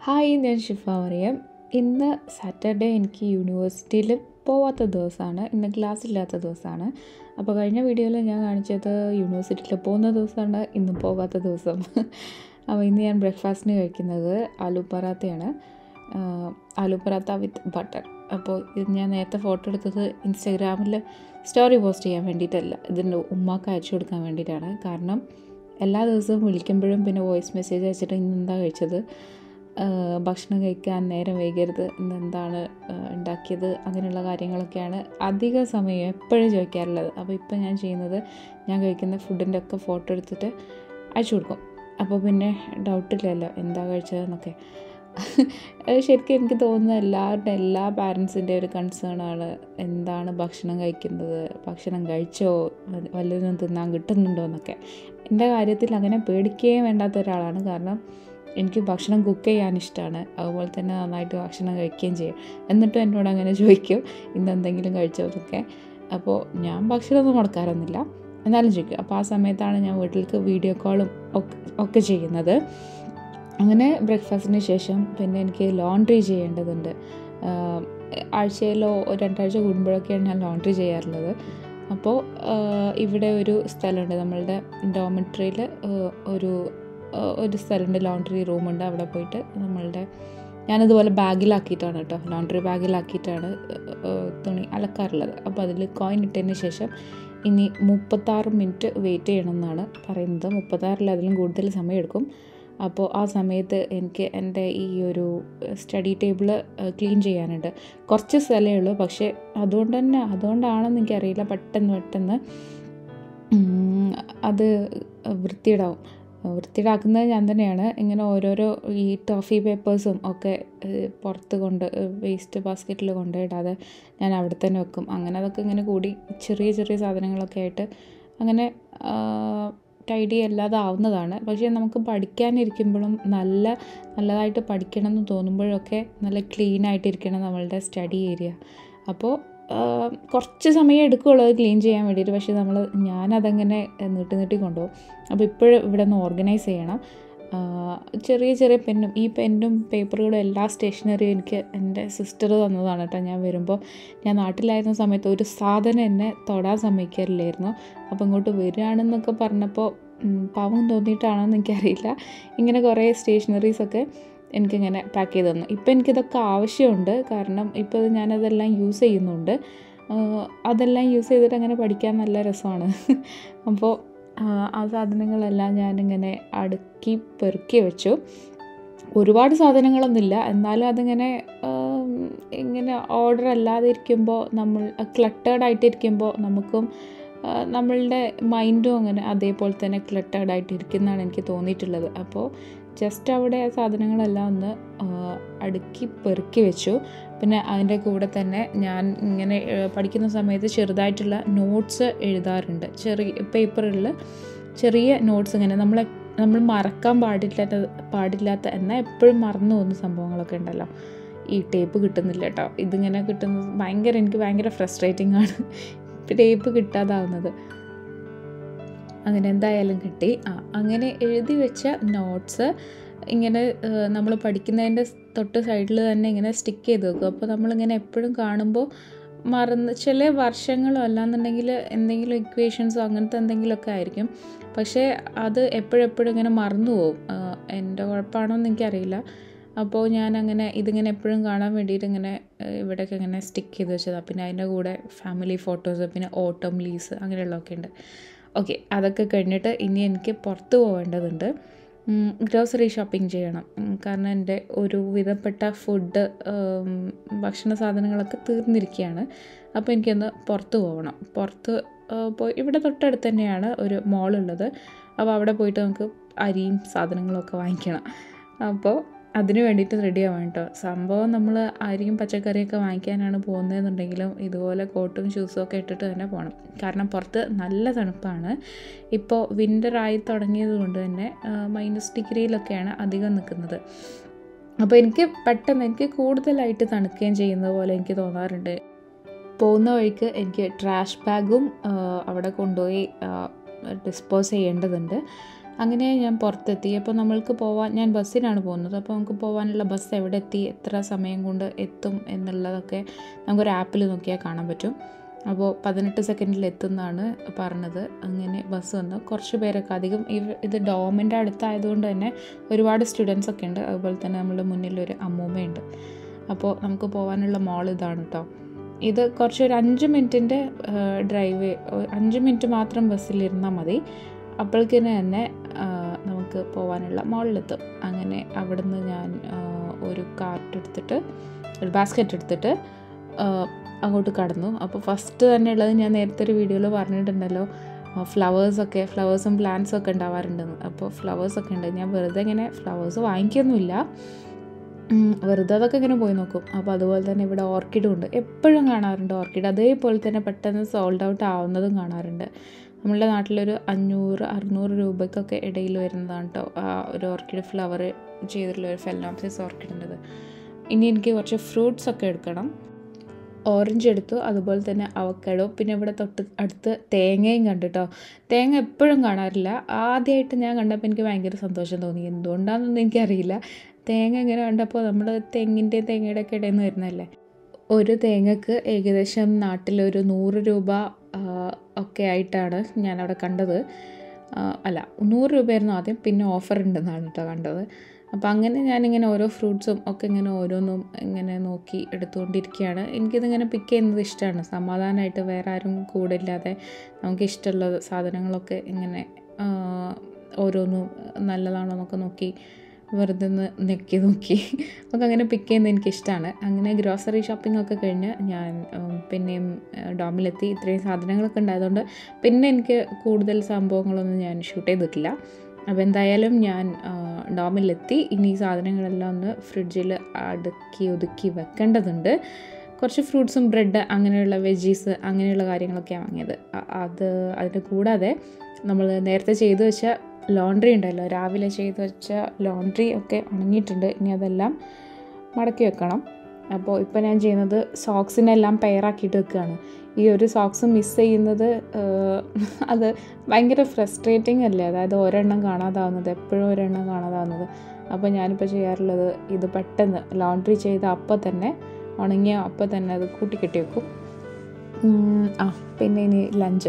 hi ഞാൻ ഷിഫ മറിയം ഇന്ന് Saturday എനിക്ക് യൂണിവേഴ്സിറ്റിയിൽ പോവാത്ത ദിവസമാണ് ഇന്ന് ക്ലാസ് ഇല്ലാത്ത ദിവസമാണ് അപ്പോൾ കഴിഞ്ഞ വീഡിയോയിൽ ഞാൻ കാണിച്ചത് യൂണിവേഴ്സിറ്റിയിൽ പോകുന്ന ദിവസമാണ് ഇന്ന് പോകാത്ത ദിവസം അപ്പോൾ ഇന്ന് ഞാൻ ബ്രേക്ക്ഫാസ്റ്റിന് കഴിക്കുന്നത് ആലു പറാത്തയാണ് ആലു പറാത്ത വിത്ത് ബട്ടർ അപ്പോൾ ഇത് ഞാൻ നേരത്തെ ഫോട്ടോ എടുത്തത് ഇൻസ്റ്റാഗ്രാമിൽ സ്റ്റോറി പോസ്റ്റ് ചെയ്യാൻ വേണ്ടിയിട്ടല്ല ഇതിൻ്റെ ഉമ്മാക്ക് അയച്ചു കൊടുക്കാൻ വേണ്ടിയിട്ടാണ് കാരണം എല്ലാ ദിവസവും വിളിക്കുമ്പോഴും പിന്നെ വോയിസ് മെസ്സേജ് അയച്ചിട്ട് ഇന്ന് എന്താ കഴിച്ചത് ഭക്ഷണം കഴിക്കാൻ നേരം വൈകരുത് ഇന്ന് എന്താണ് ഉണ്ടാക്കിയത് അങ്ങനെയുള്ള കാര്യങ്ങളൊക്കെയാണ് അധിക സമയം എപ്പോഴും ചോദിക്കാറുള്ളത് അപ്പോൾ ഇപ്പം ഞാൻ ചെയ്യുന്നത് ഞാൻ കഴിക്കുന്ന ഫുഡിൻ്റെ ഒക്കെ ഫോട്ടോ എടുത്തിട്ട് അയച്ചു കൊടുക്കും അപ്പോൾ പിന്നെ ഡൗട്ടില്ലല്ലോ എന്താ കഴിച്ചതെന്നൊക്കെ ശരിക്കും എനിക്ക് തോന്നുന്നത് എല്ലാവരുടെ എല്ലാ പാരൻസിൻ്റെ ഒരു കൺസേൺ ആണ് എന്താണ് ഭക്ഷണം കഴിക്കുന്നത് ഭക്ഷണം കഴിച്ചോ വല്ലതും തിന്നാൻ കിട്ടുന്നുണ്ടോ എന്നൊക്കെ എൻ്റെ കാര്യത്തിൽ അങ്ങനെ പേടിക്കുകയും വേണ്ടാത്ത ഒരാളാണ് കാരണം എനിക്ക് ഭക്ഷണം കുക്ക് ചെയ്യാൻ ഇഷ്ടമാണ് അതുപോലെ തന്നെ നന്നായിട്ട് ഭക്ഷണം കഴിക്കുകയും ചെയ്യും എന്നിട്ടും എന്നോട് അങ്ങനെ ചോദിക്കും ഇന്ന് എന്തെങ്കിലും കഴിച്ചോ എന്നൊക്കെ അപ്പോൾ ഞാൻ ഭക്ഷണമൊന്നും മുടക്കാറൊന്നുമില്ല എന്നാലും ചോദിക്കും അപ്പോൾ ആ സമയത്താണ് ഞാൻ വീട്ടിലേക്ക് വീഡിയോ കോളും ഒക്കെ ഒക്കെ ചെയ്യുന്നത് അങ്ങനെ ബ്രേക്ക്ഫാസ്റ്റിന് ശേഷം പിന്നെ എനിക്ക് ലോണ്ട്രി ചെയ്യേണ്ടതുണ്ട് ആഴ്ചയിലോ രണ്ടാഴ്ച കൂടുമ്പോഴൊക്കെയാണ് ഞാൻ ലോണ്ട്രി ചെയ്യാറുള്ളത് അപ്പോൾ ഇവിടെ ഒരു സ്ഥലമുണ്ട് നമ്മളുടെ ഡോമിട്രിയിൽ ഒരു ഒരു സ്ഥലമുണ്ട് ലോണ്ട്രി റൂമുണ്ട് അവിടെ പോയിട്ട് നമ്മളുടെ ഞാനിതുപോലെ ബാഗിലാക്കിയിട്ടാണ് കേട്ടോ ലോണ്ട്രി ബാഗിലാക്കിയിട്ടാണ് തുണി അലക്കാറുള്ളത് അപ്പോൾ അതിൽ കോയിൻ ഇട്ടതിന് ശേഷം ഇനി മുപ്പത്താറ് മിനിറ്റ് വെയിറ്റ് ചെയ്യണമെന്നാണ് പറയുന്നത് മുപ്പത്താറിൽ അതിലും കൂടുതൽ സമയമെടുക്കും അപ്പോൾ ആ സമയത്ത് എനിക്ക് എൻ്റെ ഈ ഒരു സ്റ്റഡി ടേബിൾ ക്ലീൻ ചെയ്യാനുണ്ട് കുറച്ച് സ്ഥലമേ ഉള്ളൂ പക്ഷേ അതുകൊണ്ട് തന്നെ അതുകൊണ്ടാണെന്ന് എനിക്കറിയില്ല പെട്ടെന്ന് പെട്ടെന്ന് അത് വൃത്തിയിടാവും വൃത്തിയിടാക്കുന്നത് ഞാൻ തന്നെയാണ് ഇങ്ങനെ ഓരോരോ ഈ ടോഫി പേപ്പേഴ്സും ഒക്കെ പുറത്ത് കൊണ്ട് വേസ്റ്റ് ബാസ്ക്കറ്റിൽ കൊണ്ടിടാതെ ഞാൻ അവിടെ തന്നെ വെക്കും അങ്ങനെ അതൊക്കെ ഇങ്ങനെ കൂടി ചെറിയ ചെറിയ സാധനങ്ങളൊക്കെ ആയിട്ട് അങ്ങനെ ടൈഡി അല്ലാതെ ആവുന്നതാണ് പക്ഷേ നമുക്ക് പഠിക്കാനിരിക്കുമ്പോഴും നല്ല നല്ലതായിട്ട് പഠിക്കണം എന്ന് തോന്നുമ്പോഴൊക്കെ നല്ല ക്ലീൻ ആയിട്ടിരിക്കണം നമ്മളുടെ സ്റ്റഡി ഏരിയ അപ്പോൾ കുറച്ച് സമയം എടുക്കുകയുള്ളൂ അത് ക്ലീൻ ചെയ്യാൻ വേണ്ടിയിട്ട് പക്ഷേ നമ്മൾ ഞാനതങ്ങനെ നീട്ടി നീട്ടി കൊണ്ടുപോകും അപ്പോൾ ഇപ്പോഴും ഇവിടെ ഒന്ന് ഓർഗനൈസ് ചെയ്യണം ചെറിയ ചെറിയ പെന്നും ഈ പെന്നും പേപ്പറുകളും എല്ലാ സ്റ്റേഷനറിയും എനിക്ക് എൻ്റെ സിസ്റ്റർ തന്നതാണ് കേട്ടോ ഞാൻ വരുമ്പോൾ ഞാൻ നാട്ടിലായിരുന്ന സമയത്ത് ഒരു സാധനം എന്നെ തൊടാൻ സമ്മതിക്കാറില്ലായിരുന്നു അപ്പോൾ ഇങ്ങോട്ട് വരികയാണെന്നൊക്കെ പറഞ്ഞപ്പോൾ പാവം തോന്നിയിട്ടാണോന്ന് എനിക്കറിയില്ല ഇങ്ങനെ കുറേ സ്റ്റേഷനറീസൊക്കെ എനിക്കിങ്ങനെ പാക്ക് ചെയ്ത് തന്നു ഇപ്പം എനിക്കിതൊക്കെ ആവശ്യമുണ്ട് കാരണം ഇപ്പോൾ ഞാനതെല്ലാം യൂസ് ചെയ്യുന്നുണ്ട് അതെല്ലാം യൂസ് ചെയ്തിട്ട് അങ്ങനെ പഠിക്കാൻ നല്ല രസമാണ് അപ്പോൾ ആ സാധനങ്ങളെല്ലാം ഞാനിങ്ങനെ അടുക്കി പെറുക്കി വെച്ചു ഒരുപാട് സാധനങ്ങളൊന്നുമില്ല എന്നാലും അതിങ്ങനെ ഇങ്ങനെ ഓർഡർ അല്ലാതെ ഇരിക്കുമ്പോൾ നമ്മൾ ക്ലട്ടേഡ് ആയിട്ടിരിക്കുമ്പോൾ നമുക്കും നമ്മളുടെ മൈൻഡും അങ്ങനെ അതേപോലെ തന്നെ ക്ലട്ടേഡ് ആയിട്ട് ഇരിക്കുന്നതാണ് എനിക്ക് തോന്നിയിട്ടുള്ളത് അപ്പോൾ ജസ്റ്റ് അവിടെ ആ സാധനങ്ങളെല്ലാം ഒന്ന് അടുക്കി പെറുക്കി വെച്ചു പിന്നെ അതിൻ്റെ കൂടെ തന്നെ ഞാൻ ഇങ്ങനെ പഠിക്കുന്ന സമയത്ത് ചെറുതായിട്ടുള്ള നോട്ട്സ് എഴുതാറുണ്ട് ചെറിയ പേപ്പറിൽ ചെറിയ നോട്ട്സ് ഇങ്ങനെ നമ്മളെ നമ്മൾ മറക്കാൻ പാടില്ലാത്ത പാടില്ലാത്ത എന്നാൽ എപ്പോഴും മറന്നു പോകുന്ന സംഭവങ്ങളൊക്കെ ഉണ്ടല്ലോ ഈ ടേപ്പ് കിട്ടുന്നില്ല കേട്ടോ ഇതിങ്ങനെ കിട്ടുന്നത് ഭയങ്കര എനിക്ക് ഭയങ്കര ഫ്രസ്ട്രേറ്റിംഗ് ആണ് ടേപ്പ് കിട്ടാതാവുന്നത് അങ്ങനെ എന്തായാലും കിട്ടി ആ അങ്ങനെ എഴുതി വെച്ച നോട്ട്സ് ഇങ്ങനെ നമ്മൾ പഠിക്കുന്നതിൻ്റെ തൊട്ട് സൈഡിൽ തന്നെ ഇങ്ങനെ സ്റ്റിക്ക് ചെയ്ത് വെക്കും അപ്പോൾ നമ്മളിങ്ങനെ എപ്പോഴും കാണുമ്പോൾ മറന്ന് ചില വർഷങ്ങളോ അല്ലാന്നുണ്ടെങ്കിൽ എന്തെങ്കിലും ഇക്വേഷൻസോ അങ്ങനത്തെ എന്തെങ്കിലുമൊക്കെ ആയിരിക്കും പക്ഷേ അത് എപ്പോഴെപ്പോഴും ഇങ്ങനെ മറന്നു പോകും എൻ്റെ കുഴപ്പമാണോ എന്ന് എനിക്കറിയില്ല അപ്പോൾ ഞാൻ അങ്ങനെ ഇതിങ്ങനെ എപ്പോഴും കാണാൻ വേണ്ടിയിട്ട് ഇങ്ങനെ ഇവിടെയൊക്കെ ഇങ്ങനെ സ്റ്റിക്ക് ചെയ്ത് വെച്ചതാണ് പിന്നെ അതിൻ്റെ കൂടെ ഫാമിലി ഫോട്ടോസ് പിന്നെ ഓട്ടം ലീസ് അങ്ങനെയുള്ളതൊക്കെ ഉണ്ട് ഓക്കെ അതൊക്കെ കഴിഞ്ഞിട്ട് ഇനി എനിക്ക് പുറത്ത് പോകേണ്ടതുണ്ട് ഗ്രോസറി ഷോപ്പിംഗ് ചെയ്യണം കാരണം എൻ്റെ ഒരു വിധപ്പെട്ട ഫുഡ് ഭക്ഷണ സാധനങ്ങളൊക്കെ തീർന്നിരിക്കുകയാണ് അപ്പോൾ എനിക്കൊന്ന് പുറത്ത് പോകണം പുറത്ത് പോയി ഇവിടെ തൊട്ടടുത്ത് തന്നെയാണ് ഒരു മോളുള്ളത് അപ്പോൾ അവിടെ പോയിട്ട് നമുക്ക് അരിയും സാധനങ്ങളൊക്കെ വാങ്ങിക്കണം അപ്പോൾ അതിന് വേണ്ടിയിട്ട് റെഡി ആവാം കേട്ടോ സംഭവം നമ്മൾ അരിയും പച്ചക്കറിയൊക്കെ വാങ്ങിക്കാനാണ് പോകുന്നതെന്നുണ്ടെങ്കിലും ഇതുപോലെ കോട്ടും ഷൂസും ഒക്കെ ഇട്ടിട്ട് തന്നെ പോകണം കാരണം പുറത്ത് നല്ല തണുപ്പാണ് ഇപ്പോൾ വിൻ്റർ ആയി തുടങ്ങിയത് കൊണ്ട് തന്നെ മൈനസ് ഡിഗ്രിയിലൊക്കെയാണ് അധികം നിൽക്കുന്നത് അപ്പോൾ എനിക്ക് പെട്ടെന്ന് എനിക്ക് കൂടുതലായിട്ട് തണുക്കുകയും ചെയ്യുന്നത് പോലെ എനിക്ക് തോന്നാറുണ്ട് പോകുന്ന വഴിക്ക് എനിക്ക് ട്രാഷ് ബാഗും അവിടെ കൊണ്ടുപോയി ഡിസ്പോസ് ചെയ്യേണ്ടതുണ്ട് അങ്ങനെ ഞാൻ പുറത്തെത്തി അപ്പോൾ നമ്മൾക്ക് പോവാൻ ഞാൻ ബസ്സിനാണ് പോകുന്നത് അപ്പോൾ നമുക്ക് പോകാനുള്ള ബസ് എവിടെ എത്തി എത്ര സമയം കൊണ്ട് എത്തും എന്നുള്ളതൊക്കെ നമുക്കൊരു ആപ്പിൽ നോക്കിയാൽ കാണാൻ പറ്റും അപ്പോൾ പതിനെട്ട് സെക്കൻഡിൽ എത്തുന്നതാണ് പറഞ്ഞത് അങ്ങനെ ബസ് വന്നു കുറച്ച് പേരൊക്കെ അധികം ഇവ ഇത് ഡോമിൻ്റെ അടുത്തായതുകൊണ്ട് തന്നെ ഒരുപാട് സ്റ്റുഡൻസ് ഒക്കെ ഉണ്ട് അതുപോലെ തന്നെ നമ്മുടെ മുന്നിലൊരു അമ്മൂമ്മയുണ്ട് അപ്പോൾ നമുക്ക് പോകാനുള്ള മോൾ ഇതാണ് കേട്ടോ ഇത് കുറച്ച് ഒരു അഞ്ച് മിനിറ്റിൻ്റെ ഡ്രൈവ് അഞ്ച് മിനിറ്റ് മാത്രം ബസ്സിലിരുന്നാൽ മതി അപ്പോഴേക്കിന് തന്നെ ആ, നമുക്ക് പോകാനുള്ള മോളിലെത്തും അങ്ങനെ അവിടുന്ന് ഞാൻ ആ, ഒരു കാർട്ട് എടുത്തിട്ട് ഒരു ബാസ്ക്കറ്റ് എടുത്തിട്ട് ആ, അങ്ങോട്ട് കടന്നു അപ്പോൾ ഫസ്റ്റ് തന്നെ ഉള്ളത് ഞാൻ നേരത്തെ ഒരു വീഡിയോയിൽ പറഞ്ഞിട്ടുണ്ടല്ലോ ഫ്ലവേഴ്സൊക്കെ ഫ്ലവേഴ്സും പ്ലാന്റ്സും ഒക്കെ ഉണ്ടാവാറുണ്ടെന്ന് അപ്പോൾ ഫ്ലവേഴ്സൊക്കെ ഉണ്ട് ഞാൻ വെറുതെ ഇങ്ങനെ ഫ്ലവേഴ്സ് വാങ്ങിക്കൊന്നുമില്ല ഉം, വെറുതെ അതൊക്കെ ഇങ്ങനെ പോയി നോക്കും അപ്പോൾ അതുപോലെ തന്നെ ഇവിടെ ഓർക്കിഡും ഉണ്ട് എപ്പോഴും കാണാറുണ്ട് ഓർക്കിഡ് അതേപോലെ തന്നെ പെട്ടെന്ന് സോൾഡ് ഔട്ട് ആവുന്നതും കാണാറുണ്ട് നമ്മളുടെ നാട്ടിലൊരു അഞ്ഞൂറ് അറുന്നൂറ് രൂപയ്ക്കൊക്കെ ഇടയിൽ വരുന്നതാണ് കേട്ടോ ആ ഒരു ഓർക്കിഡ് ഫ്ലവർ ചെയ്തിട്ടുള്ള ഒരു ഫെലോപ്സിസ് ഓർക്കിഡിൻ്റെത് ഇനി എനിക്ക് കുറച്ച് ഫ്രൂട്ട്സ് ഒക്കെ എടുക്കണം ഓറഞ്ച് എടുത്തു അതുപോലെ തന്നെ അവക്കടോ പിന്നെ ഇവിടെ തൊട്ട് അടുത്ത് തേങ്ങയും കണ്ടു കേട്ടോ തേങ്ങ എപ്പോഴും കാണാറില്ല ആദ്യമായിട്ട് ഞാൻ കണ്ടപ്പോൾ എനിക്ക് ഭയങ്കര സന്തോഷം തോന്നി എന്തുകൊണ്ടാണെന്നൊന്നും എനിക്കറിയില്ല തേങ്ങ ഇങ്ങനെ കണ്ടപ്പോൾ നമ്മൾ തെങ്ങിൻ്റെ തേങ്ങയുടെ ഒക്കെ ഇടയിൽ നിന്ന് വരുന്നതല്ലേ ഒരു തേങ്ങക്ക് ഏകദേശം നാട്ടിലൊരു നൂറ് രൂപ ആ, ഒക്കെ ആയിട്ടാണ് ഞാനവിടെ കണ്ടത് ആ, അല്ല നൂറ് രൂപയായിരുന്നു ആദ്യം പിന്നെ ഓഫർ ഉണ്ടെന്നാണ് കേട്ടോ കണ്ടത് അപ്പോൾ അങ്ങനെ ഞാനിങ്ങനെ ഓരോ ഫ്രൂട്ട്സും ഒക്കെ ഇങ്ങനെ ഓരോന്നും ഇങ്ങനെ നോക്കി എടുത്തുകൊണ്ടിരിക്കുകയാണ് എനിക്കിതിങ്ങനെ പിക്ക് ചെയ്യുന്നത് ഇഷ്ടമാണ് സമാധാനമായിട്ട് വേറെ ആരും കൂടെ ഇല്ലാതെ നമുക്ക് ഇഷ്ടമുള്ള സാധനങ്ങളൊക്കെ ഇങ്ങനെ ആ, ഓരോന്നും നല്ലതാണോ എന്നൊക്കെ നോക്കി വെറുതെ ഒന്ന് നെക്കി നോക്കി ഒക്കെ അങ്ങനെ പിക്ക് ചെയ്യുന്നത് എനിക്കിഷ്ടമാണ് അങ്ങനെ ഗ്രോസറി ഷോപ്പിംഗ് ഒക്കെ കഴിഞ്ഞ് ഞാൻ ഉം, പിന്നെയും ആ, ഡോമിലെത്തി ഇത്രയും സാധനങ്ങളൊക്കെ ഉണ്ടായതുകൊണ്ട് പിന്നെ എനിക്ക് കൂടുതൽ സംഭവങ്ങളൊന്നും ഞാൻ ഷൂട്ട് ചെയ്തിട്ടില്ല അപ്പോൾ എന്തായാലും ഞാൻ ആ, ഡോമിലെത്തി ഇനി ഈ സാധനങ്ങളെല്ലാം ഒന്ന് ഫ്രിഡ്ജിൽ അടുക്കി ഒതുക്കി വെക്കേണ്ടതുണ്ട് കുറച്ച് ഫ്രൂട്ട്സും ബ്രെഡ് അങ്ങനെയുള്ള വെജീസ് അങ്ങനെയുള്ള കാര്യങ്ങളൊക്കെയാണ് വാങ്ങിയത് അ- അത് അതിന് കൂടാതെ നമ്മൾ നേരത്തെ ചെയ്തു വെച്ച ലോണ്ട്രി ഉണ്ടല്ലോ രാവിലെ ചെയ്തു വെച്ച ലോണ്ട്രി ഒക്കെ ഉണങ്ങിയിട്ടുണ്ട് ഇനി അതെല്ലാം മടക്കി വെക്കണം അപ്പോൾ ഇപ്പോൾ ഞാൻ ചെയ്യുന്നത് സോക്സിനെല്ലാം പെയറാക്കിയിട്ട് വെക്കുകയാണ് ഈ ഒരു സോക്സ് മിസ് ചെയ്യുന്നത് ആഹ്, അത് ഭയങ്കര ഫ്രസ്ട്രേറ്റിംഗ് അല്ലേ അതായത് ഒരെണ്ണം കാണാതാവുന്നത് എപ്പോഴും ഒരെണ്ണം കാണാതാവുന്നത് അപ്പോൾ ഞാനിപ്പോൾ ചെയ്യാറുള്ളത് ഇത് പെട്ടെന്ന് ലോണ്ട്രി ചെയ്ത അപ്പം തന്നെ ഉണങ്ങിയ അപ്പം തന്നെ അത് കൂട്ടിക്കെട്ടി വെക്കും ഉം, ആ പിന്നെ ഇനി ലഞ്ച്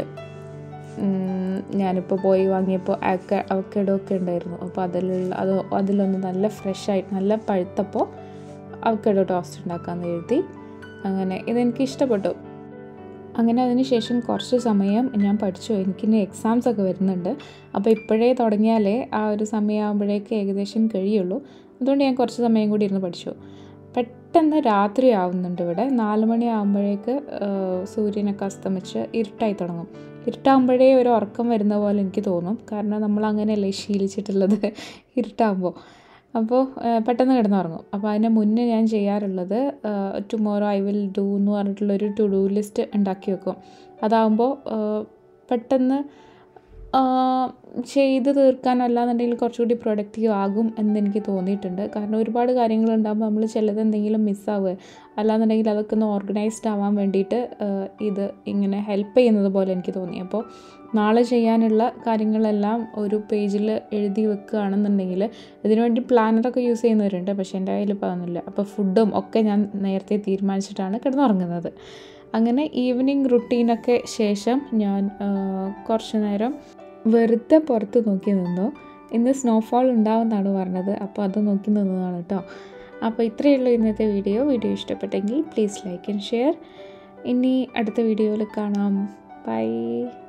ഞാനിപ്പോൾ പോയി വാങ്ങിയപ്പോൾ അവക്ക അവക്കഡോ ഒക്കെ ഉണ്ടായിരുന്നു അപ്പോൾ അതിലുള്ള അത് അതിലൊന്ന് നല്ല ഫ്രഷ് ആയിട്ട് നല്ല പഴുത്തപ്പോൾ അവക്കഡോ ടോസ്റ്റ് ഉണ്ടാക്കാമെന്ന് എഴുതി അങ്ങനെ ഇതെനിക്ക് ഇഷ്ടപ്പെട്ടു അങ്ങനെ അതിന് ശേഷം കുറച്ച് സമയം ഞാൻ പഠിച്ചു എനിക്കിനി എക്സാംസ് ഒക്കെ വരുന്നുണ്ട് അപ്പോൾ ഇപ്പോഴേ തുടങ്ങിയാലേ ആ ഒരു സമയമാകുമ്പോഴേക്ക് ഏകദേശം കഴിയുള്ളൂ അതുകൊണ്ട് ഞാൻ കുറച്ച് സമയം കൂടി ഇരുന്ന് പഠിച്ചു പെട്ടെന്ന് രാത്രി ആവുന്നുണ്ട് ഇവിടെ നാല് മണി ആകുമ്പോഴേക്ക് സൂര്യനൊക്കെ അസ്തമിച്ച് ഇരുട്ടായി തുടങ്ങും ഇരുട്ടാകുമ്പോഴേ ഒരു ഉറക്കം വരുന്ന പോലെ എനിക്ക് തോന്നും കാരണം നമ്മൾ അങ്ങനെയല്ലേ ശീലിച്ചിട്ടുള്ളത് ഇരുട്ടാകുമ്പോൾ അപ്പോൾ പെട്ടെന്ന് കിടന്നുറങ്ങും അപ്പോൾ അതിന് മുന്നേ ഞാൻ ചെയ്യാറുള്ളത് ടുമോറോ ഐ വിൽ ഡൂ എന്ന് പറഞ്ഞിട്ടുള്ളൊരു ടു ഡു ലിസ്റ്റ് ഉണ്ടാക്കി വെക്കും അതാകുമ്പോൾ പെട്ടെന്ന് ആ, ചെയ്ത് തീർക്കാനല്ലാന്നുണ്ടെങ്കിൽ കുറച്ചുകൂടി പ്രൊഡക്റ്റീവ് ആകും എന്ന് എനിക്ക് തോന്നിയിട്ടുണ്ട് കാരണം ഒരുപാട് കാര്യങ്ങളുണ്ടാകുമ്പോൾ നമ്മൾ ചിലത് എന്തെങ്കിലും മിസ്സാവുക അല്ലാന്നുണ്ടെങ്കിൽ അതൊക്കെ ഒന്ന് ഓർഗനൈസ്ഡ് ആവാൻ വേണ്ടിയിട്ട് ആ, ഇത് ഇങ്ങനെ ഹെൽപ്പ് ചെയ്യുന്നത് പോലെ എനിക്ക് തോന്നി അപ്പോൾ നാളെ ചെയ്യാനുള്ള കാര്യങ്ങളെല്ലാം ഒരു പേജിൽ എഴുതി വെക്കുകയാണെന്നുണ്ടെങ്കിൽ ഇതിനുവേണ്ടി പ്ലാനറൊക്കെ യൂസ് ചെയ്യുന്നവരുണ്ട് പക്ഷേ എൻ്റെ കയ്യിൽ ഇപ്പോൾ അതൊന്നുമില്ല അപ്പോൾ ഫുഡും ഒക്കെ ഞാൻ നേരത്തെ തീരുമാനിച്ചിട്ടാണ് കിടന്നുറങ്ങുന്നത് അങ്ങനെ ഈവനിങ് റുട്ടീനൊക്കെ ശേഷം ഞാൻ ആ, കുറച്ച് നേരം വെറുതെ പുറത്ത് നോക്കി നിന്നു ഇന്ന് സ്നോഫോൾ ഉണ്ടാവുമെന്നാണ് പറഞ്ഞത് അപ്പോൾ അത് നോക്കി നിന്നതാണ് കേട്ടോ അപ്പോൾ ഇത്രയേ ഉള്ളൂ ഇന്നത്തെ വീഡിയോ വീഡിയോ ഇഷ്ടപ്പെട്ടെങ്കിൽ പ്ലീസ് ലൈക്ക് ആൻഡ് ഷെയർ ഇനി അടുത്ത വീഡിയോയിൽ കാണാം ബൈ